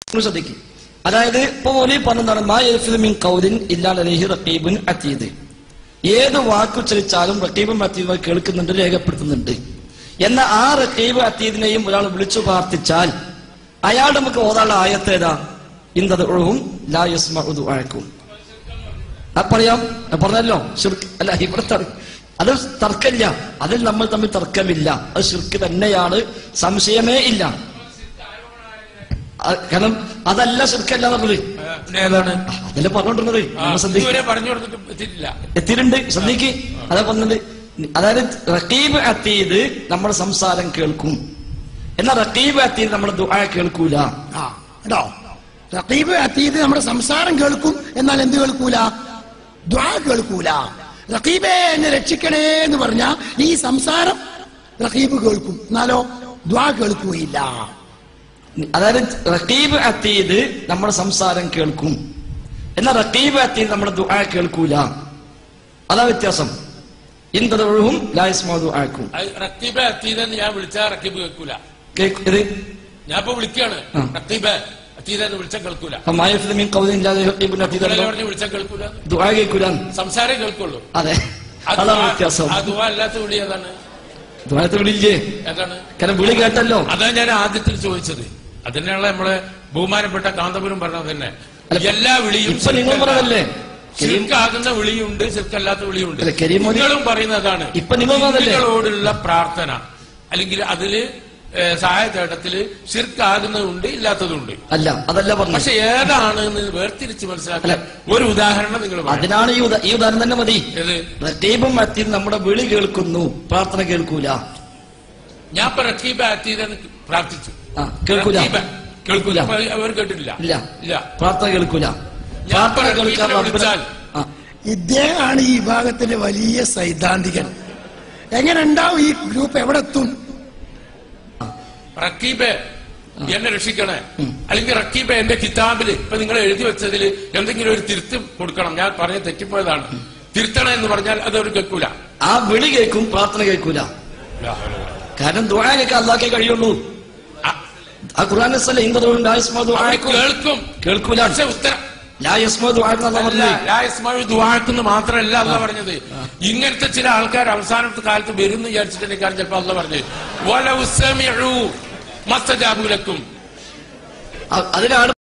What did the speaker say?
നിങ്ങൾ ശ്രദ്ധിക്കും അതായത് ഇപ്പൊ ഓലി പറഞ്ഞതാണ് മാ യൽഫിദു മിൻ ഖൗലിൻ ഇല്ലാ ലദൈഹി റഖീബുൻ അതീദ് ഏത് വാക്കുച്ചരിച്ചാലും റഖീബും അതീദും കേൾക്കുന്നുണ്ട് രേഖപ്പെടുത്തുന്നുണ്ട് എന്ന ആ റഖീബ് അതീദിനെയും ഒരാൾ വിളിച്ചു പ്രാർത്ഥിച്ചാൽ അയാൾ നമുക്ക് ഓതാനുള്ള ആയത്ത് ഏതാ ഇന്തത് ഒഴുകും ലാ യസ്മഉ ദുആക്കും ആ പറയാം ഞാൻ പറഞ്ഞല്ലോ ഷിർക്ക് അല്ല ഇവിടെ തർ- അത് തർക്കമില്ല അതിൽ നമ്മൾ തമ്മിൽ തർക്കമില്ല അത് ഷിർക്ക് തന്നെയാണ് സംശയമേ ഇല്ല ആ, കാരണം അതല്ല ഷിർക്കല്ല പറഞ്ഞത് പിന്നെ ഏതാണ് അതല്ലേ പറഞ്ഞോണ്ടിരുന്നത് ആ, നമ്മൾ ശ്രദ്ധിക്ക ഇതുവരെ പറഞ്ഞു കൊടുത്തിട്ട് എത്തിയിട്ടില്ല എത്തിയിട്ടുണ്ട് ശ്രദ്ധിക്ക് അതാ പറഞ്ഞത് അതായത് റക്കീബ് അത്തീത് നമ്മുടെ സംസാരം കേൾക്കും എന്നാൽ റക്കീബ് അത്തീത് നമ്മുടെ ദുആ കേൾക്കൂല ആ കേട്ടോ റഖീബ് അത്തീത് നമ്മുടെ സംസാരം കേൾക്കും എന്നാൽ എന്ത് കേൾക്കൂല ദ്വാ കേൾക്കൂല റഖീബേ എന്നെ രക്ഷിക്കണേ എന്ന് പറഞ്ഞ ഈ സംസാരം റഖീബ് കേൾക്കും എന്നാലോ ദ്വാ കേൾക്കുകയില്ല അതായത് റക്കീബ് അത്തീത് നമ്മുടെ സംസാരം കേൾക്കും എന്നാൽ റക്കീബ് അത്തീത് നമ്മുടെ ദുആ കേൾക്കൂല അതാ വ്യത്യാസം ഇന്തതൊഴുഹും ലായസ്മോ ദുആക്കും അത് റക്കീബ് അത്തീതെന്ന് ഞാൻ വിളിച്ചാൽ റക്കീബ് കേൾക്കൂല കേക്ക്- ഇത് ഞാൻ ഇപ്പൊ വിളിക്കാണ് ആ. റക്കീബ് അത്തീതെന്ന് വിളിച്ചാൽ കേൾക്കൂല അപ്പൊ മാ യൽഫിദു മിൻ ഖൗലിൻ ഇല്ലാ ലദൈഹി റഖീബുൻ അതീദ് നിങ്ങളല്ലേ ഉണ്ടോ? പറഞ്ഞ് വിളിച്ചാൽ കേൾക്കൂല ദുആ കേൾക്കൂല സംസാരം കേൾക്കുള്ളൂ അതെ ആ അതാണ് ദുആ- വ്യത്യാസം ആ ദുആ അല്ലാത്ത വിളി ഏതാണ് ദുആത്തെ വിളിയില്ലേ ഏതാണ് കാരണം വിളി കേട്ടല്ലോ അതാ ഞാൻ ആദ്യത്തിൽ ചോദിച്ചത് അതിനുള്ള നമ്മളെ ബഹുമാനപ്പെട്ട കാന്തപുരം പറഞ്ഞത് തന്നെ അല്ല, എല്ലാ വിളിയും ഇപ്പൊ നിങ്ങൾ പറഞ്ഞതല്ലേ? ശിർക്കാകുന്ന വിളിയുണ്ട് ശിർക്കല്ലാത്ത വിളിയുണ്ട് അല്ല, കരീം മോദി- നിങ്ങളും പറയുന്നതാണ് ഇപ്പൊ നിങ്ങൾ പറഞ്ഞതല്ലേ? നിങ്ങളോടുള്ള പ്രാർത്ഥന അല്ലെങ്കിൽ അതില് ഏഹ്, സഹായതേട്ടത്തില് ശിർക്കാകുന്നതുണ്ട് ഇല്ലാത്തതുണ്ട് അല്ല അതല്ല പറഞ്ഞത് പക്ഷെ ഏതാണ് എന്ന് വേർതിരിച്ച് മനസ്സിലാക്കില്ല ഒരു ഉദാഹരണം നിങ്ങൾ പറയണം. അതിനാണ് ഈ ഉദാ- ഈ ഉദാഹരണം തന്നെ മതി ഏത് റക്കീബും അത്തീദ് നമ്മുടെ വിളി കേൾക്കുന്നു പ്രാർത്ഥന കേൾക്കൂല ഞാൻ ഇപ്പൊ റക്കീബ് ആറ്റീതെന്ന് പ്രാർത്ഥിച്ചു ആ കേൾക്കൂല റക്കീബ് കേൾക്കൂല അപ്പൊ അവർ കേട്ടിട്ടില്ല ഇല്ല ഇല്ല പ്രാർത്ഥന കേൾക്കൂല ഞാൻ പ്രാർത്ഥന പറഞ്ഞ കേൾക്കാൻ വീട്ടിൽ റബ്ബിനെ- വിളിച്ചാൽ ആ, ഇദ്ദേഹമാണ് ഈ വിഭാഗത്തിന്റെ വലിയ സൈദ്ധാന്തികൻ എങ്ങനെ ഉണ്ടാവും ഈ ഗ്രൂപ്പ് എവിടെ എത്തും റക്കീബ് എന്നെ രക്ഷിക്കണേ അല്ലെങ്കിൽ റക്കീബ് എന്റെ കിതാബില് ഇപ്പൊ നിങ്ങൾ എഴുതി വെച്ചതിൽ എന്തെങ്കിലും ഒരു തിരുത്ത് കൊടുക്കണം ഞാൻ പറഞ്ഞ തെറ്റിപ്പോയതാണ് തിരുത്തണം എന്ന് പറഞ്ഞാൽ അത് അവർ കേൾക്കൂല ആ വിളി കേൾക്കും പ്രാർത്ഥന കേൾക്കൂല കാരണം ദുആ കേൾക്കാൻ അള്ളാഹ്ക്കേ കഴിയുള്ളൂ ആ, ആ ഖുർആൻ അവര് കേൾക്കും കേൾക്കൂല പക്ഷെ ഉത്തരം ലാ യസ്മഉ ദുആ എന്നാ അല്ല, പറഞ്ഞത് ലാ യസ്മഉ ദുആഅക്കെന്ന് മാത്രമല്ല അല്ല പറഞ്ഞത് ഇങ്ങനത്തെ ചില ആൾക്കാർ അവസാനത്തെ കാലത്ത് വരും എന്ന് വിചാരിച്ചിട്ടുണ്ടെങ്കിൽ ചിലപ്പോ അല്ല പറഞ്ഞത് വലൗ സമിഉ മസ്തജാബു ലക്കും അ- അതിനാണ്